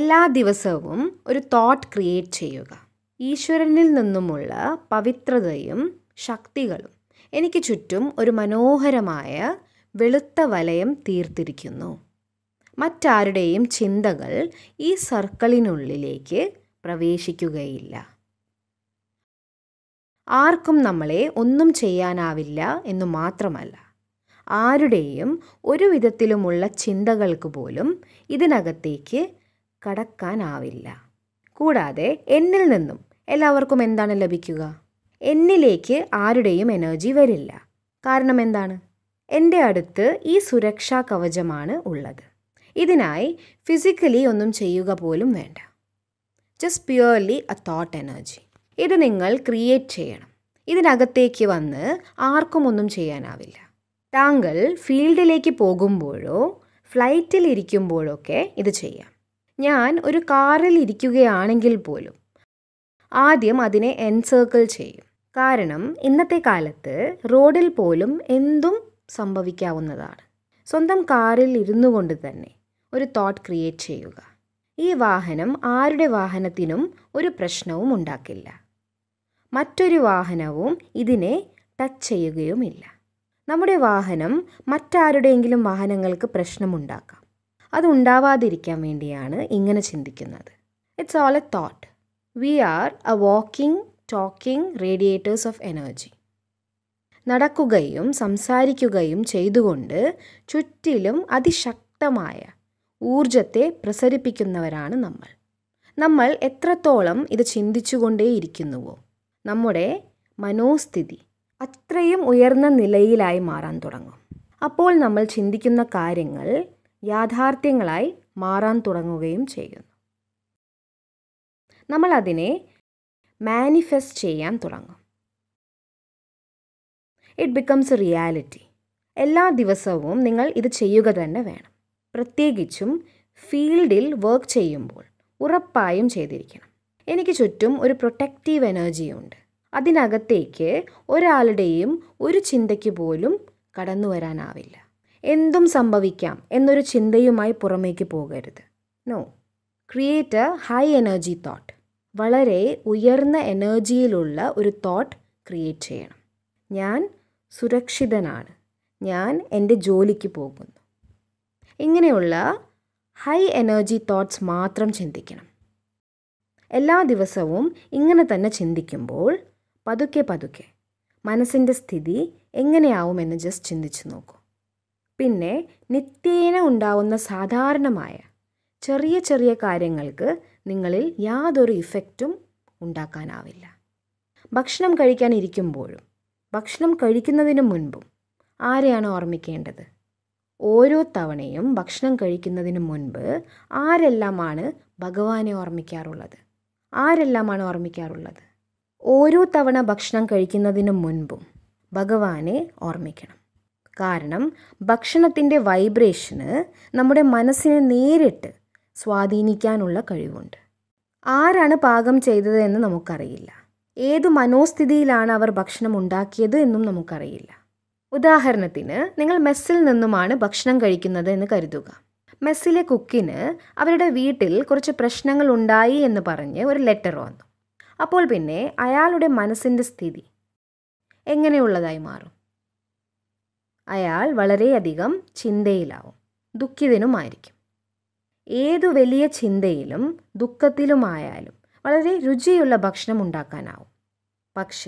എല്ലാ ദിവസവും ഒരു തോട്ട് ക്രിയേറ്റ് ചെയ്യുക ഈശ്വരനിൽ നിന്നുമുള്ള പവിത്രതയും ശക്തികളും എനിക്ക് ചുറ്റും ഒരു മനോഹരമായ വെളുത്ത വലയം തീർത്തിരിക്കുന്നു മറ്റാരുടെയും ചിന്തകൾ ഈ സർക്കിളിനുള്ളിലേക്ക് പ്രവേശിക്കുകയില്ല ആർക്കും നമ്മളെ ഒന്നും ചെയ്യാനാവില്ല എന്നു മാത്രമല്ല ആരുടെയും ഒരു വിധത്തിലുമുള്ള ചിന്തകൾക്ക് പോലും ഇതിനകത്തേക്ക് കടക്കാനാവില്ല കൂടാതെ എന്നിൽ നിന്നും എല്ലാവർക്കും എന്താണ് ലഭിക്കുക എന്നിലേക്ക് ആരുടെയും എനർജി വരില്ല കാരണം എന്താണ് എൻ്റെ അടുത്ത് ഈ സുരക്ഷാ കവചമാണ് ഉള്ളത് ഇതിനായി ഫിസിക്കലി ഒന്നും ചെയ്യുക പോലും വേണ്ട just purely a thought energy ഇത് നിങ്ങൾ ക്രിയേറ്റ് ചെയ്യണം ഇതിനകത്തേക്ക് വന്ന് ആർക്കും ഒന്നും ചെയ്യാനാവില്ല താങ്കൾ ഫീൽഡിലേക്ക് പോകുമ്പോഴോ ഫ്ലൈറ്റിൽ ഇരിക്കുമ്പോഴൊക്കെ ഇത് ചെയ്യാം ഞാൻ ഒരു കാറിൽ ഇരിക്കുകയാണെങ്കിൽ പോലും ആദ്യം അതിനെ എൻസേർക്കിൾ ചെയ്യും കാരണം ഇന്നത്തെ കാലത്ത് റോഡിൽ പോലും എന്തും സംഭവിക്കാവുന്നതാണ് സ്വന്തം കാറിൽ ഇരുന്നു കൊണ്ട് തന്നെ ഒരു തോട്ട് ക്രിയേറ്റ് ചെയ്യുക ഈ വാഹനം ആരുടെ വാഹനത്തിനും ഒരു പ്രശ്നവും ഉണ്ടാക്കില്ല മറ്റൊരു വാഹനവും ഇതിനെ ടച്ച് ചെയ്യുകയുമില്ല നമ്മുടെ വാഹനം മറ്റാരുടെയെങ്കിലും വാഹനങ്ങൾക്ക് പ്രശ്നമുണ്ടാക്കാം അതുണ്ടാവാതിരിക്കാൻ വേണ്ടിയാണ് ഇങ്ങനെ ചിന്തിക്കുന്നത് it's all a thought we are a walking talking radiators of energy നടക്കുകയും സംസാരിക്കുകയും ചെയ്തുകൊണ്ട് ചുറ്റിലും അതിശക്തമായ ഊർജത്തെ പ്രസരിപ്പിക്കുന്നവരാണ് നമ്മൾ നമ്മൾ എത്രത്തോളം ഇത് ചിന്തിച്ചുകൊണ്ടേയിരിക്കുന്നുവോ നമ്മുടെ മനോസ്ഥിതി അത്രയും ഉയർന്ന നിലയിലായി മാറാൻ തുടങ്ങും അപ്പോൾ നമ്മൾ ചിന്തിക്കുന്ന കാര്യങ്ങൾ യാഥാർത്ഥ്യങ്ങളായി മാറാൻ തുടങ്ങുകയും ചെയ്യുന്നു നമ്മൾ അതിനെ മാനിഫെസ്റ്റ് ചെയ്യാൻ തുടങ്ങും ഇറ്റ് ബിക്കംസ് എ റിയാലിറ്റി എല്ലാ ദിവസവും നിങ്ങൾ ഇത് ചെയ്യുക തന്നെ വേണം പ്രത്യേകിച്ചും ഫീൽഡിൽ വർക്ക് ചെയ്യുമ്പോൾ ഉറപ്പായും ചെയ്തിരിക്കണം എനിക്ക് ചുറ്റും ഒരു പ്രൊട്ടക്റ്റീവ് എനർജിയുണ്ട് അതിനകത്തേക്ക് ഒരാളുടെയും ഒരു ചിന്തയ്ക്ക് പോലും കടന്നു വരാനാവില്ല എന്തും സംഭവിക്കാം എന്നൊരു ചിന്തയുമായി പുറമേക്ക് പോകരുത് no create a high energy thought വളരെ ഉയർന്ന എനർജിയിലുള്ള ഒരു തോട്ട് ക്രിയേറ്റ് ചെയ്യണം ഞാൻ സുരക്ഷിതനാണ് ഞാൻ എൻ്റെ ജോലിക്ക് പോകുന്നു ഇങ്ങനെയുള്ള ഹൈ എനർജി തോട്ട്സ് മാത്രം ചിന്തിക്കണം എല്ലാ ദിവസവും ഇങ്ങനെ തന്നെ ചിന്തിക്കുമ്പോൾ പതുക്കെ പതുക്കെ മനസ്സിൻ്റെ സ്ഥിതി എങ്ങനെയാവുമെന്ന് ജസ്റ്റ് ചിന്തിച്ചു നോക്കൂ പിന്നെ നിത്യേന ഉണ്ടാവുന്ന സാധാരണമായ ചെറിയ ചെറിയ കാര്യങ്ങൾക്ക് നിങ്ങളിൽ യാതൊരു ഇഫക്റ്റും ഉണ്ടാക്കാനാവില്ല ഭക്ഷണം കഴിക്കാൻ ഇരിക്കുമ്പോഴും ഭക്ഷണം കഴിക്കുന്നതിന് മുൻപും ആരെയാണ് ഓർമ്മിക്കേണ്ടത് ഓരോ തവണയും ഭക്ഷണം കഴിക്കുന്നതിന് മുൻപ് ആരെല്ലാമാണ് ഭഗവാനെ ഓർമ്മിക്കാറുള്ളത് ആരെല്ലാമാണ് ഓർമ്മിക്കാറുള്ളത് ഓരോ തവണ ഭക്ഷണം കഴിക്കുന്നതിന് മുൻപും ഭഗവാനെ ഓർമ്മിക്കണം കാരണം ഭക്ഷണത്തിൻ്റെ വൈബ്രേഷന് നമ്മുടെ മനസ്സിനെ നേരിട്ട് സ്വാധീനിക്കാനുള്ള കഴിവുണ്ട് ആരാണ് പാകം ചെയ്തത് എന്ന് നമുക്കറിയില്ല ഏതു മനോസ്ഥിതിയിലാണ് അവർ ഭക്ഷണം ഉണ്ടാക്കിയത് എന്നും നമുക്കറിയില്ല ഉദാഹരണത്തിന് നിങ്ങൾ മെസ്സിൽ നിന്നുമാണ് ഭക്ഷണം കഴിക്കുന്നത് എന്ന് കരുതുക മെസ്സിലെ കുക്കിന് അവരുടെ വീട്ടിൽ കുറച്ച് പ്രശ്നങ്ങൾ ഉണ്ടായി എന്ന് പറഞ്ഞ് ഒരു ലെറ്റർ വന്നു അപ്പോൾ പിന്നെ അയാളുടെ മനസ്സിൻ്റെ സ്ഥിതി എങ്ങനെയുള്ളതായി മാറും അയാൾ വളരെയധികം ചിന്തയിലാവും ദുഃഖിതനുമായിരിക്കും ഏതു വലിയ ചിന്തയിലും ദുഃഖത്തിലുമായാലും വളരെ രുചിയുള്ള ഭക്ഷണം ഉണ്ടാക്കാനാവും പക്ഷേ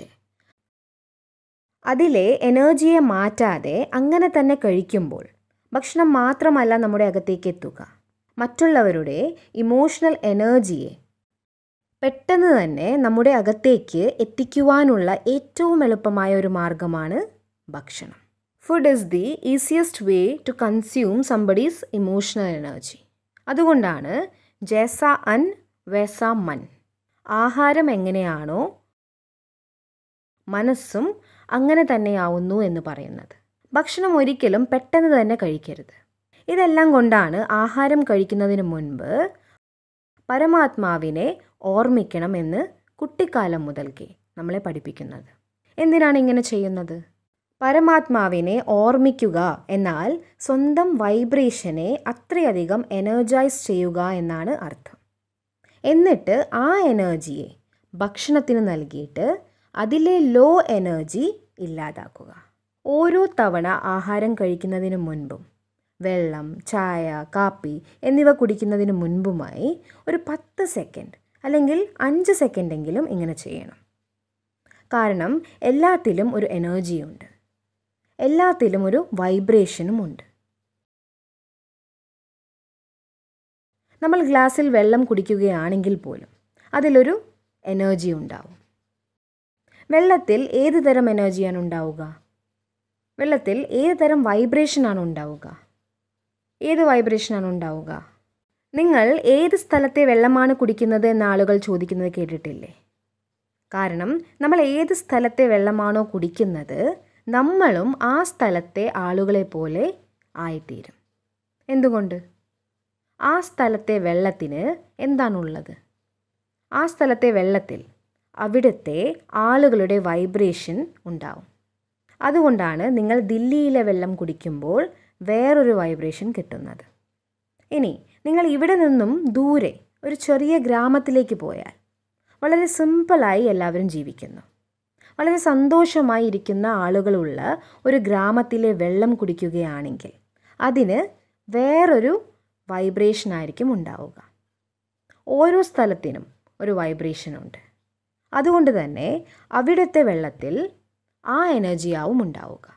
അതിലെ എനർജിയെ മാറ്റാതെ അങ്ങനെ തന്നെ കഴിക്കുമ്പോൾ ഭക്ഷണം മാത്രമല്ല നമ്മുടെ അകത്തേക്ക് എത്തുക മറ്റുള്ളവരുടെ ഇമോഷണൽ എനർജിയെ പെട്ടെന്ന് തന്നെ നമ്മുടെ അകത്തേക്ക് എത്തിക്കുവാനുള്ള ഏറ്റവും എളുപ്പമായ ഒരു മാർഗമാണ് ഭക്ഷണം food is the easiest way to consume somebody's emotional energy അതുകൊണ്ടാണ് ജേസ അൻ വേസ മൻ ആഹാരം എങ്ങനെയാണോ മനസ്സും അങ്ങനെ തന്നെയാവുന്നു എന്ന് പറയുന്നത് ഭക്ഷണം ഒരിക്കലും പെട്ടെന്ന് തന്നെ കഴിക്കരുത് ഇതെല്ലാം കൊണ്ടാണ് ആഹാരം കഴിക്കുന്നതിന് മുൻപ് പരമാത്മാവിനെ ഓർമ്മിക്കണം എന്ന് കുട്ടിക്കാലം മുതൽക്കേ നമ്മളെ പഠിപ്പിക്കുന്നത് എന്തിനാണ് ഇങ്ങനെ ചെയ്യുന്നത് പരമാത്മാവിനെ ഓർമ്മിക്കുക എന്നാൽ സ്വന്തം വൈബ്രേഷനെ അത്രയധികം എനർജൈസ് ചെയ്യുക എന്നാണ് അർത്ഥം എന്നിട്ട് ആ എനർജിയെ ഭക്ഷണത്തിന് നൽകിയിട്ട് അതിലെ ലോ എനർജി ഇല്ലാതാക്കുക ഓരോ തവണ ആഹാരം കഴിക്കുന്നതിന് മുൻപും വെള്ളം ചായ കാപ്പി എന്നിവ കുടിക്കുന്നതിന് മുൻപുമായി ഒരു പത്ത് സെക്കൻഡ് അല്ലെങ്കിൽ അഞ്ച് സെക്കൻഡെങ്കിലും ഇങ്ങനെ ചെയ്യണം കാരണം എല്ലാത്തിലും ഒരു എനർജിയുണ്ട് എല്ലാത്തിലും ഒരു വൈബ്രേഷനും ഉണ്ട് നമ്മൾ ഗ്ലാസ്സിൽ വെള്ളം കുടിക്കുകയാണെങ്കിൽ പോലും അതിലൊരു എനർജി ഉണ്ടാവും വെള്ളത്തിൽ ഏത് തരം എനർജിയാണ് ഉണ്ടാവുക വെള്ളത്തിൽ ഏത് തരം വൈബ്രേഷനാണ് ഉണ്ടാവുക ഏത് വൈബ്രേഷനാണ് ഉണ്ടാവുക നിങ്ങൾ ഏത് സ്ഥലത്തെ വെള്ളമാണ് കുടിക്കുന്നത് എന്ന ആളുകൾ ചോദിക്കുന്നത് കേട്ടിട്ടില്ലേ കാരണം നമ്മൾ ഏത് സ്ഥലത്തെ വെള്ളമാണോ കുടിക്കുന്നത് നമ്മളും ആ സ്ഥലത്തെ ആളുകളെ പോലെ ആയിത്തീരും എന്തുകൊണ്ട് ആ സ്ഥലത്തെ വെള്ളത്തിന് എന്താണുള്ളത് ആ സ്ഥലത്തെ വെള്ളത്തിൽ അവിടുത്തെ ആളുകളുടെ വൈബ്രേഷൻ ഉണ്ടാവും അതുകൊണ്ടാണ് നിങ്ങൾ ദില്ലിയിലെ വെള്ളം കുടിക്കുമ്പോൾ വേറൊരു വൈബ്രേഷൻ കിട്ടുന്നത് ഇനി നിങ്ങൾ ഇവിടെ നിന്നും ദൂരെ ഒരു ചെറിയ ഗ്രാമത്തിലേക്ക് പോയാൽ വളരെ സിമ്പിളായി എല്ലാവരും ജീവിക്കുന്നു വളരെ സന്തോഷമായി ഇരിക്കുന്ന ആളുകളുള്ള ഒരു ഗ്രാമത്തിലെ വെള്ളം കുടിക്കുകയാണെങ്കിൽ അതിന് വേറൊരു വൈബ്രേഷൻ ആയിരിക്കും ഉണ്ടാവുക ഓരോ സ്ഥലത്തിനും ഒരു വൈബ്രേഷൻ ഉണ്ട് അതുകൊണ്ട് തന്നെ അവിടുത്തെ വെള്ളത്തിൽ ആ എനർജിയാവും ഉണ്ടാവുക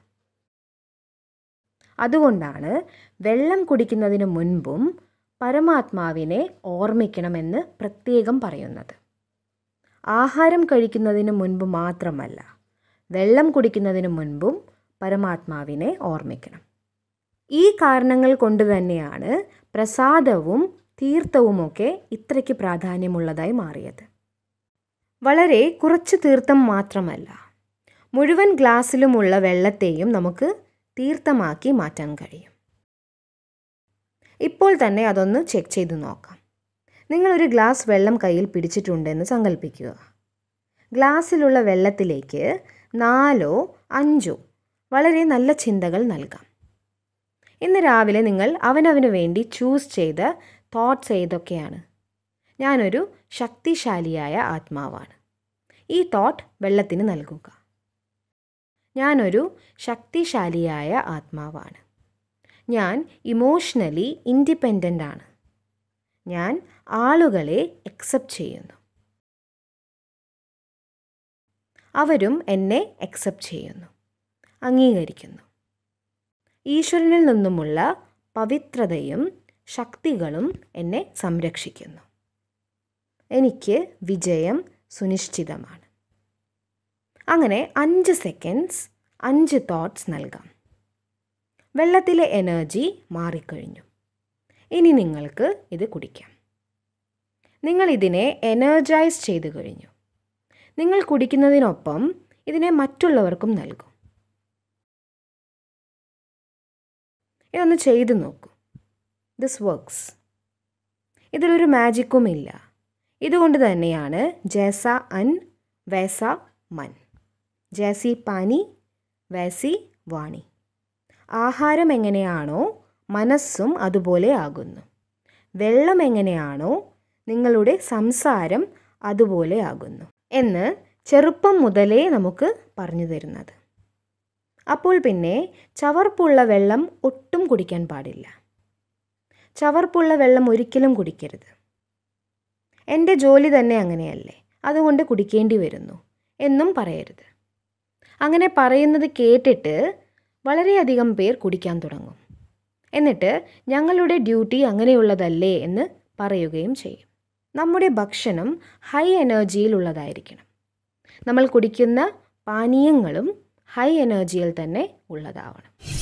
അതുകൊണ്ടാണ് വെള്ളം കുടിക്കുന്നതിന് മുൻപും പരമാത്മാവിനെ ഓർമ്മിക്കണമെന്ന് പ്രത്യേകം പറയുന്നത് ആഹാരം കഴിക്കുന്നതിന് മുൻപ് മാത്രമല്ല വെള്ളം കുടിക്കുന്നതിന് മുൻപും പരമാത്മാവിനെ ഓർമ്മിക്കണം ഈ കാരണങ്ങൾ കൊണ്ട് തന്നെയാണ് പ്രസാദവും തീർത്ഥവുമൊക്കെ ഇത്രയ്ക്ക് പ്രാധാന്യമുള്ളതായി മാറിയത് വളരെ കുറച്ച് തീർത്ഥം മാത്രമല്ല മുഴുവൻ ഗ്ലാസ്സിലുമുള്ള വെള്ളത്തെയും നമുക്ക് തീർത്ഥമാക്കി മാറ്റാൻ കഴിയും ഇപ്പോൾ തന്നെ അതൊന്ന് ചെക്ക് ചെയ്ത് നോക്കാം നിങ്ങളൊരു ഗ്ലാസ് വെള്ളം കയ്യിൽ പിടിച്ചിട്ടുണ്ടെന്ന് സങ്കല്പിക്കുക ഗ്ലാസ്സിലുള്ള വെള്ളത്തിലേക്ക് നാലോ അഞ്ചോ വളരെ നല്ല ചിന്തകൾ നൽകാം ഇന്ന് രാവിലെ നിങ്ങൾ അവനവന് വേണ്ടി ചൂസ് ചെയ്ത തോട്ട്സ് ഏതൊക്കെയാണ് ഞാനൊരു ശക്തിശാലിയായ ആത്മാവാണ് ഈ തോട്ട് വെള്ളത്തിന് നൽകുക ഞാനൊരു ശക്തിശാലിയായ ആത്മാവാണ് ഞാൻ ഇമോഷണലി ഇൻഡിപെൻഡൻ്റ് ആണ് ഞാൻ ആളുകളെ അക്സെപ്റ്റ് ചെയ്യുന്നു അവരും എന്നെ അക്സെപ്റ്റ് ചെയ്യുന്നു അംഗീകരിക്കുന്നു ഈശ്വരനിൽ നിന്നുമുള്ള പവിത്രതയും ശക്തികളും എന്നെ സംരക്ഷിക്കുന്നു എനിക്ക് വിജയം സുനിശ്ചിതമാണ് അങ്ങനെ അഞ്ച് സെക്കൻഡ്സ് അഞ്ച് തോട്ട്സ് നൽകാം വെള്ളത്തിലെ എനർജി മാറിക്കഴിഞ്ഞു ഇനി നിങ്ങൾക്ക് ഇത് കുടിക്കാം നിങ്ങൾ ഇതിനെ എനർജൈസ് ചെയ്തു കഴിഞ്ഞു നിങ്ങൾ കുടിക്കുന്നതിനൊപ്പം ഇതിനെ മറ്റുള്ളവർക്കും നൽകും ഇതൊന്ന് ചെയ്തു നോക്കൂ ദിസ് വർക്ക്സ് ഇതിലൊരു മാജിക്കും ഇല്ല ഇതുകൊണ്ട് തന്നെയാണ് ജേസ അൻ വേസ മൻ ജേസി പാനി വേസി വാണി ആഹാരം എങ്ങനെയാണോ മനസ്സും അതുപോലെ ആകുന്നു വെള്ളം എങ്ങനെയാണോ നിങ്ങളുടെ സംസാരം അതുപോലെ ആകുന്നു എന്ന് ചെറുപ്പം മുതലേ നമുക്ക് പറഞ്ഞു തരുന്നത് അപ്പോൾ പിന്നെ ചവർപ്പുള്ള വെള്ളം ഒട്ടും കുടിക്കാൻ പാടില്ല ചവർപ്പുള്ള വെള്ളം ഒരിക്കലും കുടിക്കരുത് എൻ്റെ ജോലി തന്നെ അങ്ങനെയല്ലേ അതുകൊണ്ട് കുടിക്കേണ്ടി വരുന്നു എന്നും പറയരുത് അങ്ങനെ പറയുന്നത് കേട്ടിട്ട് വളരെയധികം പേർ കുടിക്കാൻ തുടങ്ങും എന്നിട്ട് ഞങ്ങളുടെ ഡ്യൂട്ടി അങ്ങനെയുള്ളതല്ലേ എന്ന് പറയുകയും ചെയ്യും നമ്മുടെ ഭക്ഷണം ഹൈ എനർജിയിലുള്ളതായിരിക്കണം നമ്മൾ കുടിക്കുന്ന പാനീയങ്ങളും ഹൈ എനർജിയിൽ തന്നെ ഉള്ളതാവണം